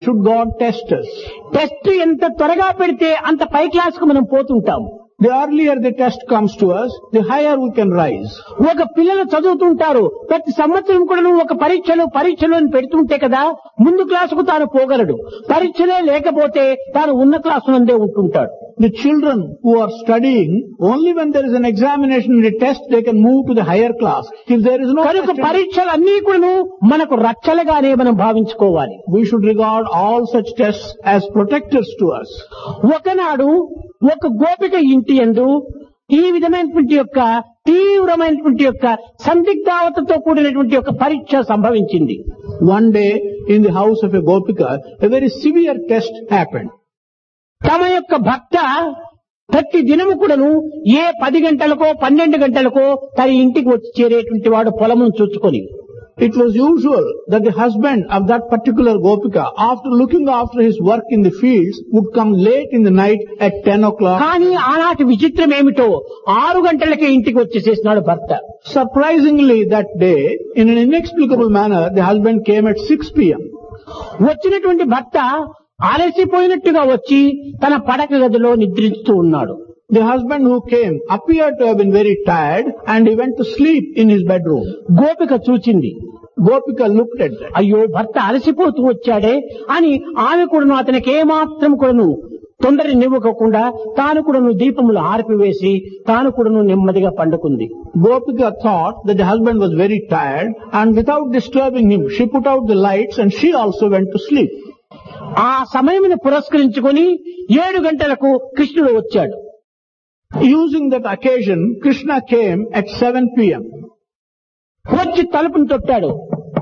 Should God test us? Test ఎంత త్వరగా పెడితే అంత పై క్లాస్ కు మనం పోతుంటాం The earlier the test comes to us, the higher we can rise. ఒక పిల్లలు చదువుతుంటారు ప్రతి సంవత్సరం కూడా ఒక పరీక్షలు పరీక్షలు అని పెడుతుంటే కదా ముందు క్లాసుకు తాను పోగలడు పరీక్షలే లేకపోతే తాను ఉన్న క్లాసు నందే ఉంటుంటాడు The children who are studying, only when there is an examination and a test, they can move to the higher class. If there is no కనుక test, పరీక్షలు అన్ని కూడా మనకు రక్షలుగానే మనం భావించుకోవాలి we should regard all such tests as protectors to us. ఒకనాడు ఒక గోపిక ఇంటి యందు ఈ విధమైనటువంటి యొక్క తీవ్రమైనటువంటి యొక్క సందిగ్ధావతతో కూడినటువంటి యొక్క పరీక్ష సంభవించింది One day, in the house of a Gopika, a very severe test happened. తమ యొక్క భక్త ప్రతి దినము కూడాను ఏ పది గంటలకో పన్నెండు గంటలకో తన ఇంటికి వచ్చి చేరేటువంటి వాడు పొలమును చూచుకొని It was usual that the husband of that particular Gopika, after looking after his work in the fields, would come late in the night at 10 o'clock. కానీ ఆనాటి విచిత్రం ఏమిటో ఆరు గంటలకే ఇంటికి వచ్చేసేసినాడు భర్త Surprisingly that day, in an inexplicable manner, the husband came at 6 p.m. వచ్చినటువంటి భర్త అలసిపోయినట్టుగా వచ్చి తన పడక గదిలో నిద్రిస్తూ ఉన్నాడు The husband who came appeared to have been very tired and he went to sleep in his bedroom. గోపిక చూచింది Gopika looked at that. అయ్యో భర్త అలసిపోతూ వచ్చాడే అని ఆమె కూడాను అతనికి ఏమాత్రం కూడాను తొందర నివ్వకుండా తాను కూడాను దీపములు ఆర్పివేసి తాను కూడాను నెమ్మదిగా పండుకుంది Gopika thought that the husband was very tired and without disturbing him, she put out the lights and she also went to sleep. ఆ సమయమును పురస్కరించుకొని ఏడు గంటలకు కృష్ణుడు వచ్చాడు Using that occasion, Krishna came at 7 p.m. వచ్చి తలుపును తొట్టాడు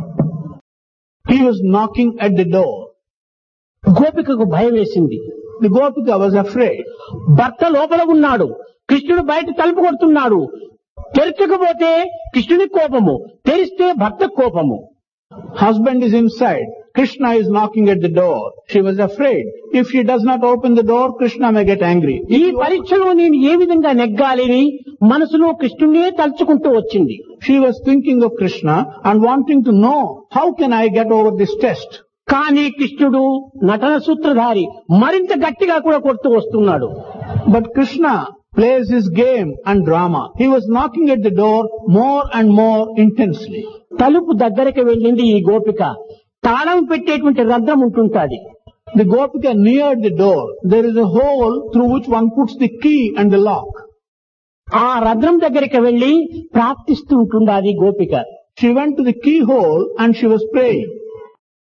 He was knocking at the door. గోపికకు భయం వేసింది The Gopika was afraid. భర్త లోపల ఉన్నాడు కృష్ణుడు బయట తలుపు కొడుతున్నాడు తెరచకపోతే కృష్ణుని కోపము తెరిస్తే భర్త కోపము Husband is inside. Krishna is knocking at the door. She was afraid. If she does not open the door, Krishna may get angry. ఈ పరీక్షలో నేను ఏ విధంగా నెగ్గాలని మనసులో కృష్ణునే తలుచుకుంటూ వచ్చింది She was thinking of Krishna and wanting to know, how can I get over this test? కానీ కృష్ణుడు నటన సూత్రధారి మరింత గట్టిగా కూడా కొడుతూ వస్తున్నాడు But Krishna plays his game and drama. He was knocking at the door more and more intensely. తలుపు దగ్గరికి వెళ్ళింది ఈ గోపిక తాళం పెట్టేటువంటి రంధ్రం ఉంటుంటాది The Gopika neared the door. There is a hole through which one puts the key and the lock. ఆ రంధ్రం దగ్గరికి వెళ్లి ప్రార్థిస్తూ ఉంటుండాది గోపిక She went to the keyhole and she was praying.